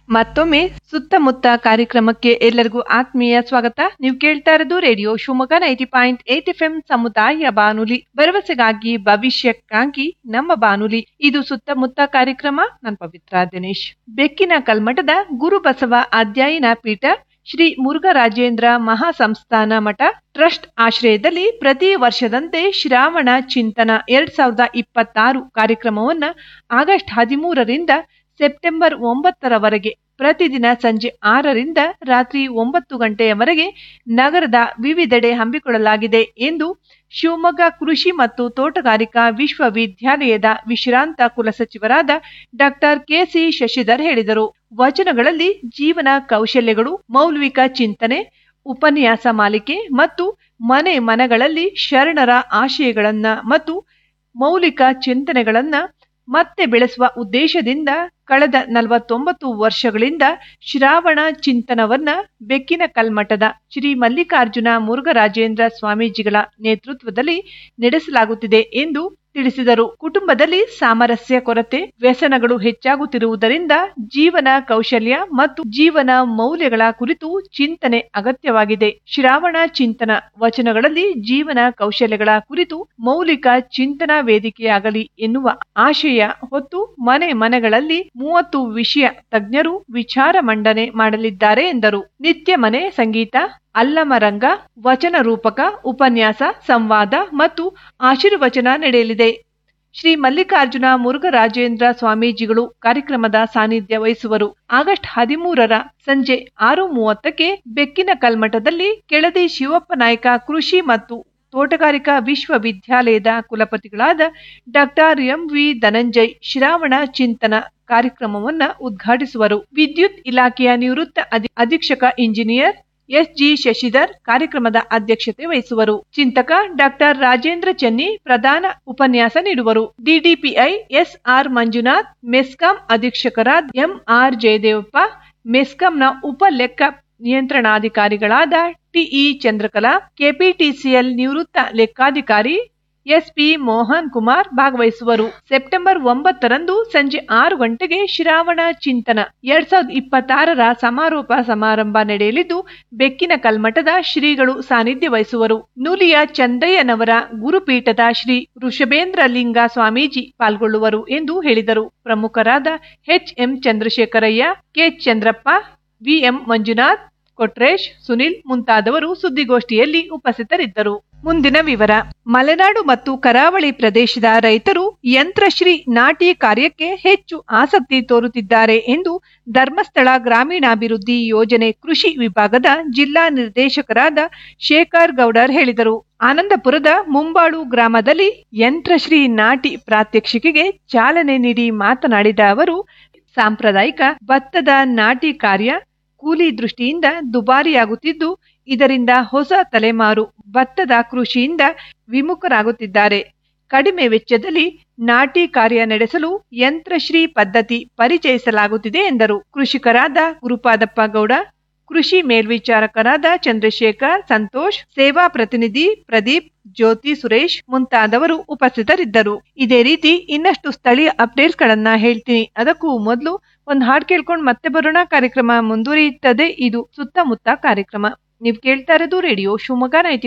ಮತ್ತೊಮ್ಮೆ ಸುತ್ತಮುತ್ತ ಕಾರ್ಯಕ್ರಮಕ್ಕೆ ಎಲ್ಲರಿಗೂ ಆತ್ಮೀಯ ಸ್ವಾಗತ ನೀವು ಕೇಳ್ತಾ ಇರೋದು radio Shivamogga ninety point eight F M ಸಮುದಾಯ ಬಾನುಲಿ ಭರವಸೆಗಾಗಿ ಭವಿಷ್ಯಕ್ಕಾಗಿ ನಮ್ಮ ಬಾನುಲಿ ಇದು ಸುತ್ತಮುತ್ತ ಕಾರ್ಯಕ್ರಮ ನಾನು ಪವಿತ್ರ ದಿನೇಶ್ ಬೆಕ್ಕಿನ ಕಲ್ಮಠದ ಗುರು ಬಸವ ಅಧ್ಯಯನ ಪೀಠ ಶ್ರೀ ಮುರುಘರಾಜೇಂದ್ರ ಮಹಾಸಂಸ್ಥಾನ ಮಠ ಟ್ರಸ್ಟ್ ಆಶ್ರಯದಲ್ಲಿ ಪ್ರತಿ ವರ್ಷದಂತೆ ಶ್ರಾವಣ ಚಿಂತನ ಎರಡ್ ಸಾವಿರದ ಇಪ್ಪತ್ತಾರು ಕಾರ್ಯಕ್ರಮವನ್ನ ಆಗಸ್ಟ್ ಹದಿಮೂರರಿಂದ ಸೆಪ್ಟೆಂಬರ್ ಒಂಬತ್ತರವರೆಗೆ ಪ್ರತಿದಿನ ಸಂಜೆ ಆರರಿಂದ ರಾತ್ರಿ ಒಂಬತ್ತು ಗಂಟೆಯವರೆಗೆ ನಗರದ ವಿವಿಧೆಡೆ ಹಮ್ಮಿಕೊಳ್ಳಲಾಗಿದೆ ಎಂದು ಶಿವಮೊಗ್ಗ ಕೃಷಿ ಮತ್ತು ತೋಟಗಾರಿಕಾ ವಿಶ್ವವಿದ್ಯಾಲಯದ ವಿಶ್ರಾಂತ ಕುಲಸಚಿವರಾದ ಡಾಕ್ಟರ್ ಕೆಸಿ ಶಶಿಧರ್ ಹೇಳಿದರು ವಚನಗಳಲ್ಲಿ ಜೀವನ ಕೌಶಲ್ಯಗಳು ಮೌಲ್ವಿಕ ಚಿಂತನೆ ಉಪನ್ಯಾಸ ಮಾಲಿಕೆ ಮತ್ತು ಮನೆ ಮನಗಳಲ್ಲಿ ಶರಣರ ಆಶಯಗಳನ್ನ ಮತ್ತು ಮೌಲಿಕ ಚಿಂತನೆಗಳನ್ನ ಮತ್ತೆ ಬೆಳೆಸುವ ಉದ್ದೇಶದಿಂದ ಕಳೆದ ನಲವತ್ತೊಂಬತ್ತು ವರ್ಷಗಳಿಂದ ಶ್ರಾವಣ ಚಿಂತನವನ್ನ ಬೆಕ್ಕಿನ ಕಲ್ಮಠದ ಶ್ರೀ ಮಲ್ಲಿಕಾರ್ಜುನ ಮುರುಘರಾಜೇಂದ್ರ ಸ್ವಾಮೀಜಿಗಳ ನೇತೃತ್ವದಲ್ಲಿ ನಡೆಸಲಾಗುತ್ತಿದೆ ಎಂದು ತಿಳಿಸಿದರು ಕುಟುಂಬದಲ್ಲಿ ಸಾಮರಸ್ಯ ಕೊರತೆ ವ್ಯಸನಗಳು ಹೆಚ್ಚಾಗುತ್ತಿರುವುದರಿಂದ ಜೀವನ ಕೌಶಲ್ಯ ಮತ್ತು ಜೀವನ ಮೌಲ್ಯಗಳ ಕುರಿತು ಚಿಂತನೆ ಅಗತ್ಯವಾಗಿದೆ ಶ್ರಾವಣ ಚಿಂತನ ವಚನಗಳಲ್ಲಿ ಜೀವನ ಕೌಶಲ್ಯಗಳ ಕುರಿತು ಮೌಲಿಕ ಚಿಂತನಾ ವೇದಿಕೆಯಾಗಲಿ ಎನ್ನುವ ಆಶಯ ಹೊತ್ತು ಮನೆ ಮನೆಗಳಲ್ಲಿ ಮೂವತ್ತು ವಿಷಯ ತಜ್ಞರು ವಿಚಾರ ಮಂಡನೆ ಮಾಡಲಿದ್ದಾರೆ ಎಂದರು ನಿತ್ಯ ಮನೆ ಸಂಗೀತ ಅಲ್ಲಮರಂಗ ವಚನ ರೂಪಕ ಉಪನ್ಯಾಸ ಸಂವಾದ ಮತ್ತು ಆಶೀರ್ವಚನ ನಡೆಯಲಿದೆ ಶ್ರೀ ಮಲ್ಲಿಕಾರ್ಜುನ ಮುರುಘರಾಜೇಂದ್ರ ಸ್ವಾಮೀಜಿಗಳು ಕಾರ್ಯಕ್ರಮದ ಸಾನ್ನಿಧ್ಯ ವಹಿಸುವರು ಆಗಸ್ಟ್ ಹದಿಮೂರರ ಸಂಜೆ ಆರು ಮೂವತ್ತಕ್ಕೆ ಬೆಕ್ಕಿನ ಕಲ್ಮಠದಲ್ಲಿ ಕೆಳದಿ ಶಿವಪ್ಪ ನಾಯ್ಕ ಕೃಷಿ ಮತ್ತು ತೋಟಗಾರಿಕಾ ವಿಶ್ವವಿದ್ಯಾಲಯದ ಕುಲಪತಿಗಳಾದ ಡಾಕ್ಟರ್ ಎಂ ವಿ ಧನಂಜಯ್ ಶ್ರಾವಣ ಚಿಂತನ ಕಾರ್ಯಕ್ರಮವನ್ನ ಉದ್ಘಾಟಿಸುವರು ವಿದ್ಯುತ್ ಇಲಾಖೆಯ ನಿವೃತ್ತ ಅಧಿ- ಅಧೀಕ್ಷಕ ಇಂಜಿನಿಯರ್ ಎಸ್ ಜಿ ಶಶಿಧರ್ ಕಾರ್ಯಕ್ರಮದ ಅಧ್ಯಕ್ಷತೆ ವಹಿಸುವರು ಚಿಂತಕ ಡಾಕ್ಟರ್ ರಾಜೇಂದ್ರ ಚೆನ್ನಿ ಪ್ರಧಾನ ಉಪನ್ಯಾಸ ನೀಡುವರು DDPI S R Manjunath MESCOM ಅಧೀಕ್ಷಕರಾದ ಎಂ ಆರ್ ಜಯದೇವಪ್ಪ ಮೆಸ್ಕಾಂನ ಉಪ ಲೆಕ್ಕ ನಿಯಂತ್ರಣಾಧಿಕಾರಿಗಳಾದ ಟಿಇ ಚಂದ್ರಕಲಾ ಕೆಪಿಟಿಸಿಎಲ್ ನಿವೃತ್ತ ಲೆಕ್ಕಾಧಿಕಾರಿ ಎಸ್ಪಿ ಮೋಹನ್ ಕುಮಾರ್ ಭಾಗವಹಿಸುವರು ಸೆಪ್ಟೆಂಬರ್ ಒಂಬತ್ತರಂದು ಸಂಜೆ ಆರು ಗಂಟೆಗೆ ಶ್ರಾವಣ ಚಿಂತನ ಎರಡ್ ಸಾವಿರದ ಇಪ್ಪತ್ತಾರರ ಸಮಾರೋಪ ಸಮಾರಂಭ ನಡೆಯಲಿದ್ದು ಬೆಕ್ಕಿನ ಕಲ್ಮಠದ ಶ್ರೀಗಳು ಸಾನ್ನಿಧ್ಯ ವಹಿಸುವರು ನೂಲಿಯ ಚಂದಯ್ಯನವರ ಗುರುಪೀಠದ ಶ್ರೀ ಋಷಭೇಂದ್ರ ಲಿಂಗ ಸ್ವಾಮೀಜಿ ಪಾಲ್ಗೊಳ್ಳುವರು ಎಂದು ಹೇಳಿದರು ಪ್ರಮುಖರಾದ H M Chandrashekharaiah K Chandrappa V M Manjunath Kotresh Sunil ಮುಂತಾದವರು ಸುದ್ದಿಗೋಷ್ಠಿಯಲ್ಲಿ ಉಪಸ್ಥಿತರಿದ್ದರು ಮುಂದಿನ ವಿವರ ಮಲೆನಾಡು ಮತ್ತು ಕರಾವಳಿ ಪ್ರದೇಶದ ರೈತರು ಯಂತ್ರಶ್ರೀ ನಾಟಿ ಕಾರ್ಯಕ್ಕೆ ಹೆಚ್ಚು ಆಸಕ್ತಿ ತೋರುತ್ತಿದ್ದಾರೆ ಎಂದು ಧರ್ಮಸ್ಥಳ ಗ್ರಾಮೀಣಾಭಿವೃದ್ಧಿ ಯೋಜನೆ ಕೃಷಿ ವಿಭಾಗದ ಜಿಲ್ಲಾ ನಿರ್ದೇಶಕರಾದ ಶೇಖರ್ ಗೌಡರ್ ಹೇಳಿದರು ಆನಂದಪುರದ ಮುಂಬಾಳು ಗ್ರಾಮದಲ್ಲಿ ಯಂತ್ರಶ್ರೀ ನಾಟಿ ಪ್ರಾತ್ಯಕ್ಷಿಕೆಗೆ ಚಾಲನೆ ನೀಡಿ ಮಾತನಾಡಿದ ಅವರು ಸಾಂಪ್ರದಾಯಿಕ ಭತ್ತದ ನಾಟಿ ಕಾರ್ಯ ಕೂಲಿ ದೃಷ್ಟಿಯಿಂದ ದುಬಾರಿಯಾಗುತ್ತಿದ್ದು ಇದರಿಂದ ಹೊಸ ತಲೆಮಾರು ಭತ್ತದ ಕೃಷಿಯಿಂದ ವಿಮುಖರಾಗುತ್ತಿದ್ದಾರೆ ಕಡಿಮೆ ವೆಚ್ಚದಲ್ಲಿ ನಾಟಿ ಕಾರ್ಯ ನಡೆಸಲು ಯಂತ್ರಶ್ರೀ ಪದ್ಧತಿ ಪರಿಚಯಿಸಲಾಗುತ್ತಿದೆ ಎಂದರು ಕೃಷಿಕರಾದ ಗುರುಪಾದಪ್ಪ ಗೌಡ ಕೃಷಿ ಮೇಲ್ವಿಚಾರಕರಾದ ಚಂದ್ರಶೇಖರ್ ಸಂತೋಷ್ ಸೇವಾ ಪ್ರತಿನಿಧಿ ಪ್ರದೀಪ್ ಜ್ಯೋತಿ ಸುರೇಶ್ ಮುಂತಾದವರು ಉಪಸ್ಥಿತರಿದ್ದರು ಇದೇ ರೀತಿ ಇನ್ನಷ್ಟು ಸ್ಥಳೀಯ ಅಪ್ಡೇಟ್ಸ್ ಗಳನ್ನ ಹೇಳ್ತೀನಿ ಅದಕ್ಕೂ ಮೊದಲು ಒಂದು ಹಾಡು ಕೇಳ್ಕೊಂಡು ಮತ್ತೆ ಬರೋಣ ಕಾರ್ಯಕ್ರಮ ಮುಂದುವರಿಯುತ್ತದೆ ಇದು ಸುತ್ತಮುತ್ತ ಕಾರ್ಯಕ್ರಮ ನೀವು ಕೇಳ್ತಾ ಇರೋದು ರೇಡಿಯೋ ಶಿವಮೊಗ್ಗ ನೈಂಟಿ